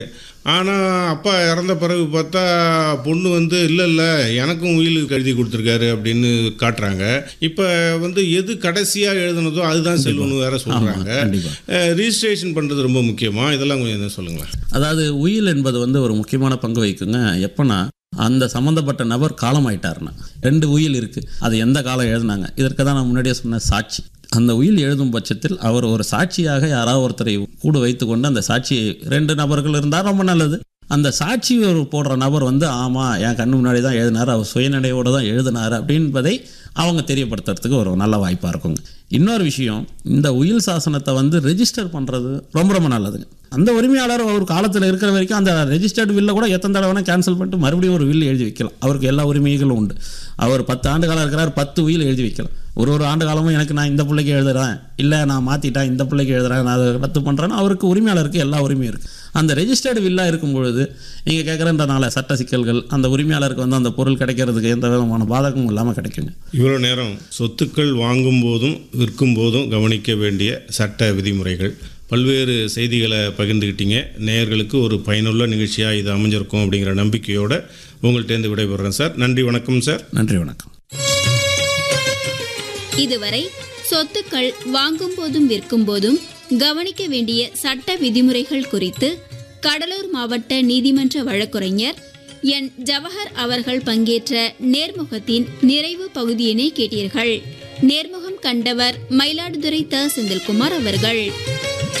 ஆனால் அப்பா இறந்த பிறகு பார்த்தா பொண்ணு வந்து இல்லை இல்லை எனக்கும் உயில் எழுதி கொடுத்துருக்காரு அப்படின்னு காட்டுறாங்க இப்போ வந்து எது கடைசியாக எழுதுனதோ அதுதான் செல்வன்னு வேற சொல்கிறாங்க கண்டிப்பா ரிஜிஸ்ட்ரேஷன் பண்ணுறது ரொம்ப முக்கியமா இதெல்லாம் கொஞ்சம் என்ன சொல்லுங்களேன் அதாவது உயில் என்பது வந்து ஒரு முக்கியமான பங்கு வகிக்குங்க எப்போனா அந்த சம்மந்தப்பட்ட நபர் காலமாயிட்டாருன்னா ரெண்டு உயில் இருக்குது அது எந்த காலம் எழுதுனாங்க இதற்கு தான் நான் முன்னாடியே சொன்ன சாட்சி அந்த உயில் எழுதும் பட்சத்தில் அவர் ஒரு சாட்சியாக யாராவது ஒருத்தரை கூட வைத்துக்கொண்டு அந்த சாட்சியை ரெண்டு நபர்கள் இருந்தால் ரொம்ப நல்லது அந்த சாட்சி ஒரு போடுற நபர் வந்து ஆமாம் என் கண்ணு முன்னாடி தான் எழுதினார் அவர் சுயநினைவோடு தான் எழுதினார் அப்படின்பதை அவங்க தெரியப்படுத்துறதுக்கு ஒரு நல்ல வாய்ப்பாக இருக்குங்க இன்னொரு விஷயம் இந்த உயில் சாசனத்தை வந்து ரெஜிஸ்டர் பண்ணுறது ரொம்ப ரொம்ப நல்லதுங்க அந்த உரிமையாளர் ஒரு காலத்தில் இருக்கிற வரைக்கும் அந்த ரெஜிஸ்டர்டு வில்லை கூட எத்தனை தடவை வேணால் கேன்சல் பண்ணிட்டு மறுபடியும் ஒரு வில் எழுதி வைக்கலாம் அவருக்கு எல்லா உரிமைகளும் உண்டு அவர் பத்து ஆண்டு காலம் இருக்கிறார் பத்து உயில் எழுதி வைக்கலாம் ஒரு ஒரு ஆண்டு காலமும் எனக்கு நான் இந்த பிள்ளைக்கு எழுதுறேன் இல்லை நான் மாற்றிட்டேன் இந்த பிள்ளைக்கு எழுதுறேன் நான் அதை ரத்து பண்ணுறேன்னு அவருக்கு உரிமையாளருக்கு எல்லா உரிமையும் இருக்குது அந்த ரெஜிஸ்டர்டு வில்லாக இருக்கும் பொழுது நீங்கள் கேட்குறன்றனால சட்ட சிக்கல்கள் அந்த உரிமையாளருக்கு வந்து அந்த பொருள் கிடைக்கிறதுக்கு எந்த விதமான பாதகமும் இல்லாமல் கிடைக்குங்க இவ்வளோ நேரம் சொத்துக்கள் வாங்கும் போதும் விற்கும் போதும் கவனிக்க வேண்டிய சட்ட விதிமுறைகள் பல்வேறு செய்திகளை பகிர்ந்துக்கிட்டீங்க நேயர்களுக்கு ஒரு பயனுள்ள நிகழ்ச்சியாக இது அமைஞ்சிருக்கும் அப்படிங்கிற நம்பிக்கையோடு உங்கள்கிட்டேருந்து விடைபெறுறேன் சார் நன்றி வணக்கம் சார் நன்றி வணக்கம் இதுவரை சொத்துக்கள் வாங்கும் போதும் விற்கும் போதும் கவனிக்க வேண்டிய சட்ட விதிமுறைகள் குறித்து கடலூர் மாவட்ட நீதிமன்ற வழக்குரைஞர் என் ஜவஹர் அவர்கள் பங்கேற்ற நேர்முகத்தின் நிறைவு பகுதியினை கேட்டீர்கள் நேர்முகம் கண்டவர் மயிலாடுதுறை த செந்தில்குமார் அவர்கள்